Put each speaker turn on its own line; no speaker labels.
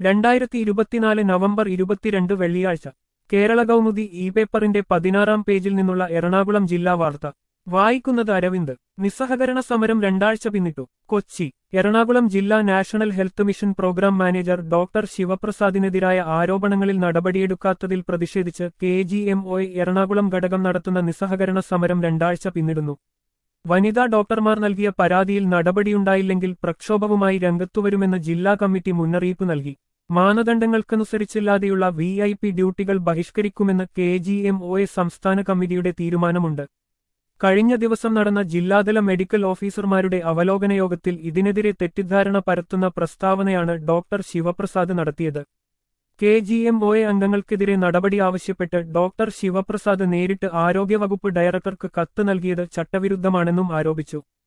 രണ്ടായിരത്തി ഇരുപത്തിനാല് നവംബർ ഇരുപത്തിരണ്ട് വെള്ളിയാഴ്ച കേരള കൗമുദി ഇ പേപ്പറിന്റെ പതിനാറാം പേജിൽ നിന്നുള്ള എറണാകുളം ജില്ലാ വാർത്ത വായിക്കുന്നത് അരവിന്ദ് നിസ്സഹകരണ സമരം രണ്ടാഴ്ച പിന്നിട്ടു കൊച്ചി എറണാകുളം ജില്ലാ national health mission programme manager doctor ശിവപ്രസാദിനെതിരായ ആരോപണങ്ങളിൽ നടപടിയെടുക്കാത്തതിൽ പ്രതിഷേധിച്ച് K G M O Ernakulam ഘടകം നടത്തുന്ന നിസ്സഹകരണ സമരം രണ്ടാഴ്ച പിന്നിടുന്നു വനിതാ ഡോക്ടർമാർ നൽകിയ പരാതിയിൽ നടപടിയുണ്ടായില്ലെങ്കിൽ പ്രക്ഷോഭവുമായി രംഗത്തുവരുമെന്ന് ജില്ലാ കമ്മിറ്റി മുന്നറിയിപ്പ് നൽകി മാനദണ്ഡങ്ങൾക്കനുസരിച്ചില്ലാതെയുള്ള വി ഐ പി ഡ്യൂട്ടികൾ ബഹിഷ്കരിക്കുമെന്ന് K G M O A സംസ്ഥാന കമ്മിറ്റിയുടെ തീരുമാനമുണ്ട് കഴിഞ്ഞ ദിവസം നടന്ന ജില്ലാതല മെഡിക്കൽ ഓഫീസർമാരുടെ അവലോകന യോഗത്തിൽ ഇതിനെതിരെ തെറ്റിദ്ധാരണ പരത്തുന്ന പ്രസ്താവനയാണ് ഡോക്ടർ ശിവപ്രസാദ് നടത്തിയത് K G M O A അംഗങ്ങൾക്കെതിരെ നടപടി ആവശ്യപ്പെട്ട് ഡോക്ടർ ശിവപ്രസാദ് നേരിട്ട് ആരോഗ്യവകുപ്പ് ഡയറക്ടർക്ക് കത്ത് നൽകിയത് ചട്ടവിരുദ്ധമാണെന്നും ആരോപിച്ചു